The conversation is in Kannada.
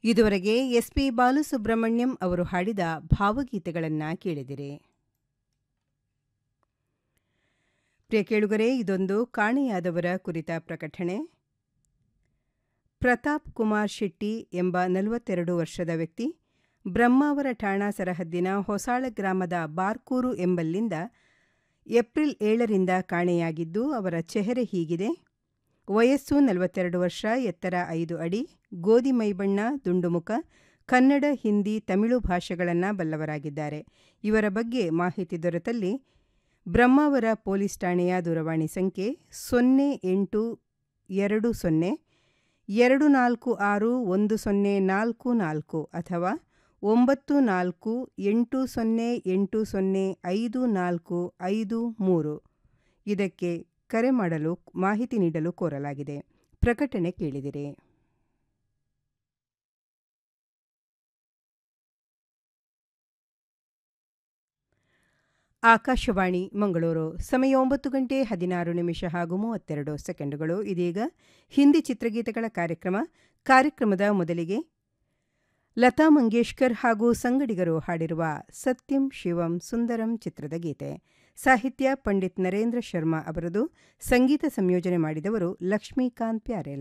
ಇದುವರೆಗೆ ಎಸ್ ಪಿ ಬಾಲಸುಬ್ರಹ್ಮಣ್ಯಂ ಅವರು ಹಾಡಿದ ಭಾವಗೀತೆಗಳನ್ನು ಕೇಳಿದಿರಿ ಪ್ರಿಯ ಕೇಳುಗರೆ ಇದೊಂದು ಕಾಣೆಯಾದವರ ಕುರಿತ ಪ್ರಕಟಣೆ ಪ್ರತಾಪ್ ಕುಮಾರ್ ಶೆಟ್ಟಿ ಎಂಬ ನಲವತ್ತೆರಡು ವರ್ಷದ ವ್ಯಕ್ತಿ ಬ್ರಹ್ಮಾವರ ಠಾಣಾ ಸರಹದ್ದಿನ ಹೊಸಾಳ ಗ್ರಾಮದ ಬಾರ್ಕೂರು ಎಂಬಲ್ಲಿಂದ ಏಪ್ರಿಲ್ ಏಳರಿಂದ ಕಾಣೆಯಾಗಿದ್ದು ಅವರ ಚೆಹರೆ ಹೀಗಿದೆ ವಯಸ್ಸು ನಲವತ್ತೆರಡು ವರ್ಷ ಎತ್ತರ ಐದು ಅಡಿ ಗೋಧಿ ಮೈಬಣ್ಣ ದುಂಡುಮುಖ ಕನ್ನಡ ಹಿಂದಿ ತಮಿಳು ಭಾಷೆಗಳನ್ನು ಬಲ್ಲವರಾಗಿದ್ದಾರೆ ಇವರ ಬಗ್ಗೆ ಮಾಹಿತಿ ದೊರೆತಲ್ಲಿ ಬ್ರಹ್ಮಾವರ ಪೊಲೀಸ್ ಠಾಣೆಯ ದೂರವಾಣಿ ಸಂಖ್ಯೆ ಸೊನ್ನೆ ಎಂಟು ಎರಡು ಸೊನ್ನೆ ಎರಡು ನಾಲ್ಕು ಆರು ಒಂದು ಸೊನ್ನೆ ನಾಲ್ಕು ನಾಲ್ಕು ಅಥವಾ ಒಂಬತ್ತು ನಾಲ್ಕು ಎಂಟು ಸೊನ್ನೆ ಎಂಟು ಸೊನ್ನೆ ಐದು ನಾಲ್ಕು ಐದು ಮೂರು ಇದಕ್ಕೆ ಕರೆ ಮಾಡಲು ಮಾಹಿತಿ ನೀಡಲು ಕೋರಲಾಗಿದೆ ಪ್ರಕಟಣೆ ಕೇಳಿದಿರಿ ಆಕಾಶವಾಣಿ ಮಂಗಳೂರು ಸಮಯ ಒಂಬತ್ತು ಗಂಟೆ ಹದಿನಾರು ನಿಮಿಷ ಹಾಗೂ ಮೂವತ್ತೆರಡು ಸೆಕೆಂಡುಗಳು ಇದೀಗ ಹಿಂದಿ ಚಿತ್ರಗೀತೆಗಳ ಕಾರ್ಯಕ್ರಮ ಕಾರ್ಯಕ್ರಮದ ಮೊದಲಿಗೆ ಲತಾ ಮಂಗೇಶ್ಕರ್ ಹಾಗೂ ಸಂಗಡಿಗರು ಹಾಡಿರುವ ಸತ್ಯಂ ಶಿವಂ ಸುಂದರಂ ಚಿತ್ರದ ಗೀತೆ ಸಾಹಿತ್ಯ ಪಂಡಿತ್ ನರೇಂದ್ರ ಶರ್ಮಾ ಅವರದು ಸಂಗೀತ ಸಂಯೋಜನೆ ಮಾಡಿದವರು ಲಕ್ಷ್ಮೀಕಾಂತ್ ಪ್ಯಾರೆಲ್